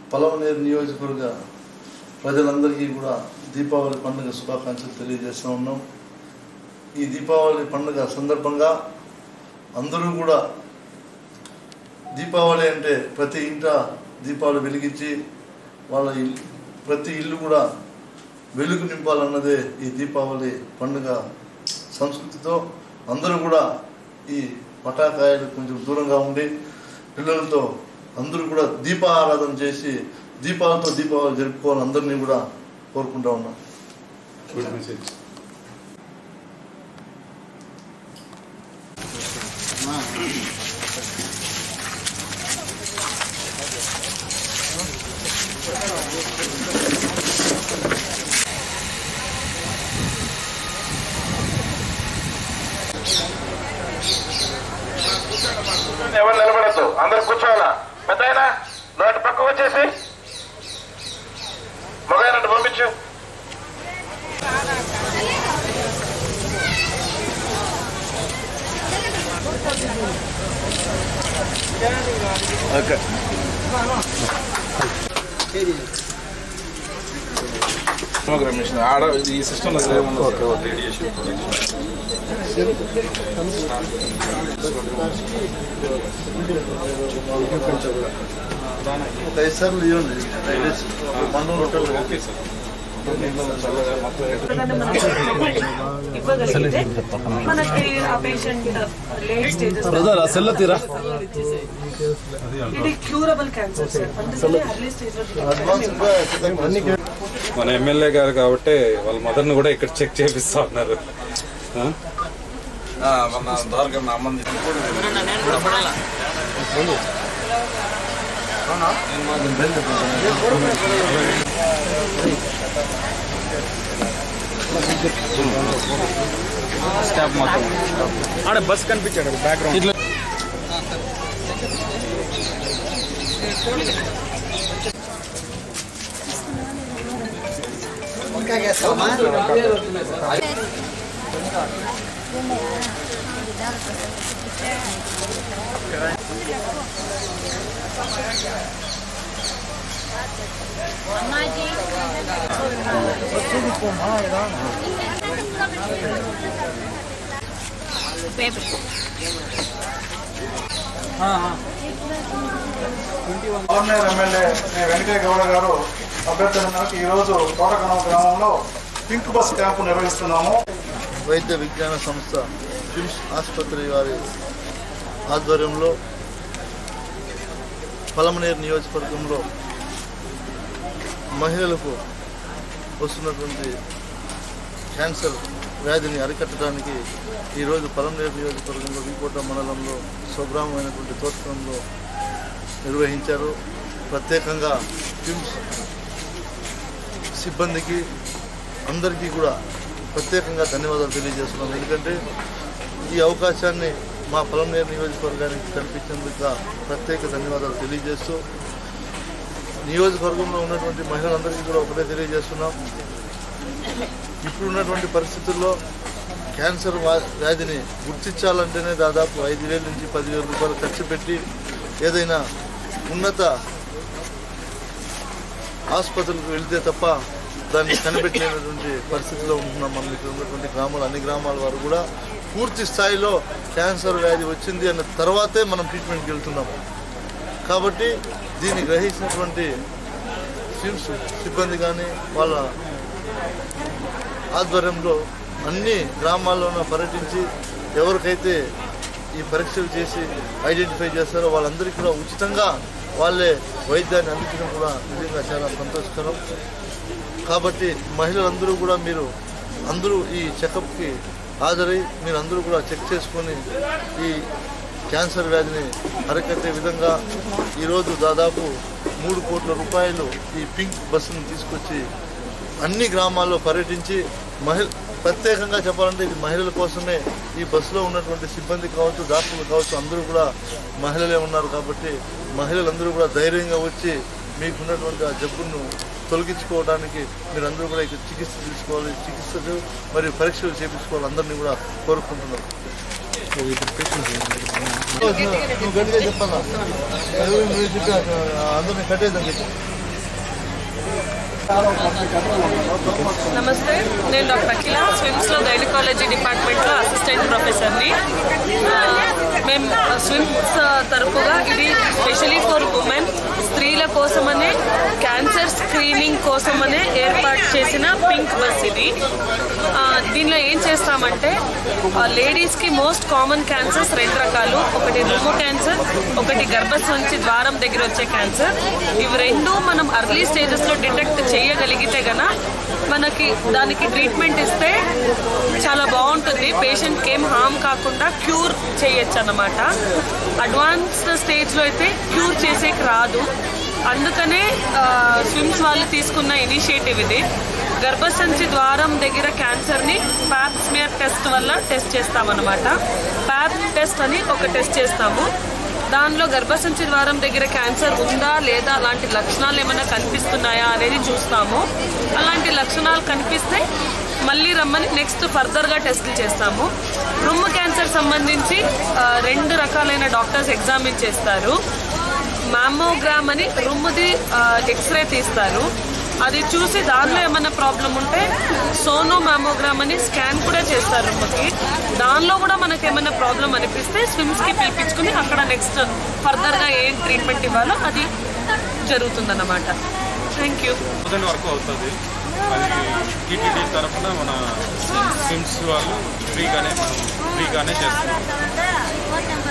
పలమనేరు నియోజకవర్గ ప్రజలందరికీ కూడా దీపావళి పండుగ శుభాకాంక్షలు తెలియజేస్తూ ఉన్నాం ఈ దీపావళి పండుగ సందర్భంగా అందరూ కూడా దీపావళి అంటే ప్రతి ఇంట దీపాలు వెలిగించి వాళ్ళ ఇల్లు ప్రతి ఇల్లు కూడా వెలుగు నింపాలన్నదే ఈ దీపావళి పండుగ సంస్కృతితో అందరూ కూడా ఈ పటాకాయలు కొంచెం దూరంగా ఉండి పిల్లలతో అందరూ కూడా దీపారాధన చేసి దీపాలతో దీపావళి జరుపుకోవాలని అందరినీ కూడా కోరుకుంటా ఉన్నాం గుడ్ మెసేజ్ ఎవరు నిలబడద్దు అందరు కూర్చోవాలా పెద్ద ఆయన నువ్వు అటు పక్క వచ్చేసి మగైన పంపించు ఆడ ఈ సిస్టమ్ ఓకే ఓకే ఒక ఐదు సార్లు ఇవ్వండి డైలీస్ మండలం రొట్టెలు ఓకే సార్ ఇవ్వగలిగితే మనకి ఆ పేషెంట్ లేట్ స్టేజెస్ ఇది క్యూరబుల్ క్యాన్సర్ సార్ అందుకని అర్లీ స్టేజ్ అడ్వాన్స్ మన ఎమ్మెల్యే గారు కాబట్టి వాళ్ళ మదర్ని కూడా ఇక్కడ చెక్ చేపిస్తా ఉన్నారు ఆ? మన ద్వారకా మా అమ్మంది స్టాఫ్ మొత్తం ఆడ బస్ కనిపించాడు బ్యాక్గ్రౌండ్ ఇట్లా పలమనేరు ఎమ్మెల్యే శ్రీ వెంకయ్య గౌడ గారు అభ్యర్థన మేరకు ఈరోజు తోటకనం గ్రామంలో పింక్ బస్ క్యాంపు నిర్వహిస్తున్నాము వైద్య విజ్ఞాన సంస్థ కిమ్స్ ఆసుపత్రి వారి ఆధ్వర్యంలో పలమనేరు నియోజకవర్గంలో మహిళలకు వస్తున్నటువంటి క్యాన్సర్ వ్యాధిని అరికట్టడానికి ఈరోజు పలమనేరు నియోజకవర్గంలో వికోట మండలంలో స్వగ్రామమైనటువంటి తోటకంలో నిర్వహించారు ప్రత్యేకంగా కిమ్స్ సిబ్బందికి అందరికీ కూడా ప్రత్యేకంగా ధన్యవాదాలు తెలియజేస్తున్నాను ఎందుకంటే ఈ అవకాశాన్ని మా పొలంనేరు నియోజకవర్గానికి కల్పించేందుకు ప్రత్యేక ధన్యవాదాలు తెలియజేస్తూ నియోజకవర్గంలో ఉన్నటువంటి మహిళలందరికీ కూడా ఒకటే తెలియజేస్తున్నాం ఇప్పుడున్నటువంటి పరిస్థితుల్లో క్యాన్సర్ వా- వ్యాధిని గుర్తించాలంటేనే దాదాపు ఐదు వేల నుంచి పదివేల రూపాయలు ఖర్చు పెట్టి ఏదైనా ఉన్నత ఆసుపత్రులకు వెళ్తే తప్ప దాన్ని కనిపెట్టలేనటువంటి పరిస్థితిలో ఉంటున్నాం మనం ఇక్కడ ఉన్నటువంటి గ్రామాలు అన్ని గ్రామాల వారు కూడా పూర్తి స్థాయిలో క్యాన్సర్ వ్యాధి వచ్చింది అన్న తర్వాతే మనం ట్రీట్మెంట్కి వెళ్తున్నాం కాబట్టి దీన్ని గ్రహించినటువంటి సిమ్స్ సిబ్బంది కానీ వాళ్ళ ఆధ్వర్యంలో అన్ని గ్రామాల్లోనూ పర్యటించి ఎవరికైతే ఈ పరీక్షలు చేసి ఐడెంటిఫై చేస్తారో వాళ్ళందరికీ కూడా ఉచితంగా వాళ్ళే వైద్యాన్ని అందించడం కూడా నిజంగా చాలా సంతోషకరం కాబట్టి మహిళలందరూ కూడా మీరు అందరూ ఈ చెకప్కి హాజరై మీరు అందరూ కూడా చెక్ చేసుకొని ఈ క్యాన్సర్ వ్యాధిని అరికట్టే విధంగా ఈరోజు దాదాపు మూడు కోట్ల రూపాయలు ఈ పింక్ బస్సును తీసుకొచ్చి అన్ని గ్రామాల్లో పర్యటించి మహిళ ప్రత్యేకంగా చెప్పాలంటే ఇది మహిళల కోసమే ఈ బస్సులో ఉన్నటువంటి సిబ్బంది కావచ్చు డాక్టర్లు కావచ్చు అందరూ కూడా మహిళలే ఉన్నారు కాబట్టి మహిళలందరూ కూడా ధైర్యంగా వచ్చి మీకున్నటువంటి ఆ జబ్బును తొలగించుకోవడానికి మీరందరూ కూడా ఇక్కడ చికిత్స తీసుకోవాలి చికిత్సలు మరియు పరీక్షలు చేయించుకోవాలి అందరినీ కూడా కోరుకుంటున్నాం నువ్వు గట్టిగా చెప్పాలా ఎవరు నువ్వు చెప్పి అందరినీ కట్టేదని చెప్పి నమస్తే నేను డాక్టర్ అఖిల స్విమ్స్ లో గైనకాలజీ డిపార్ట్మెంట్ లో అసిస్టెంట్ ప్రొఫెసర్ని ఆ, మేము స్విమ్స్ తరపుగా ఇది స్పెషలీ ఫర్ ఉమెన్ స్త్రీల కోసమనే క్యాన్సర్ స్క్రీనింగ్ కోసమనే ఏర్పాటు చేసిన పింక్ బస్ ఇది ఆ, దీనిలో ఏం చేస్తామంటే లేడీస్ కి మోస్ట్ కామన్ క్యాన్సర్స్ రెండు రకాలు ఒకటి రొమ్ము క్యాన్సర్ ఒకటి గర్భసంచి ద్వారం దగ్గర వచ్చే క్యాన్సర్ ఇవి రెండు మనం అర్లీ స్టేజెస్ లో డిటెక్ట్ చేయగలిగితే గన మనకి దానికి ట్రీట్మెంట్ ఇస్తే చాలా బాగుంటుంది పేషెంట్కి ఏం హామ్ కాకుండా క్యూర్ చేయొచ్చు అన్నమాట అడ్వాన్స్ స్టేజ్లో అయితే క్యూర్ చేసేకి రాదు అందుకనే స్విమ్స్ వాళ్ళు తీసుకున్న ఇనిషియేటివ్ ఇది గర్భసంచి ద్వారం దగ్గర క్యాన్సర్ని ప్యాప్ స్మియర్ టెస్ట్ వల్ల టెస్ట్ చేస్తామన్నమాట ప్యాప్ టెస్ట్ అని ఒక టెస్ట్ చేస్తాము దానిలో గర్భసంచి ద్వారం దగ్గర క్యాన్సర్ ఉందా లేదా అలాంటి లక్షణాలు ఏమైనా కనిపిస్తున్నాయా అనేది చూస్తాము అలాంటి లక్షణాలు కనిపిస్తే మళ్ళీ రమ్మని నెక్స్ట్ ఫర్దర్గా టెస్టులు చేస్తాము రొమ్ము క్యాన్సర్ సంబంధించి ఆ, రెండు రకాలైన డాక్టర్స్ ఎగ్జామిన్ చేస్తారు మామోగ్రామ్ అని రొమ్ముది ఆ, ఎక్స్రే తీస్తారు అది చూసి దానిలో ఏమైనా ప్రాబ్లం ఉంటే సోనో మామోగ్రామ్ అని స్కాన్ కూడా చేస్తారు రొమ్ముకి దానిలో కూడా మనకి ఏమైనా ప్రాబ్లం అనిపిస్తే స్విమ్స్ కి పిలిపించుకుని అక్కడ నెక్స్ట్ ఫర్దర్ గా ఏం ట్రీట్మెంట్ ఇవ్వాలో అది జరుగుతుందన్నమాట థ్యాంక్ యూ పొద్దున్న వరకు అవుతుంది అది టీటీడీ తరఫున మన స్విమ్స్ వాళ్ళు ఫ్రీగానే మనం ఫ్రీగానే చేస్తున్నాం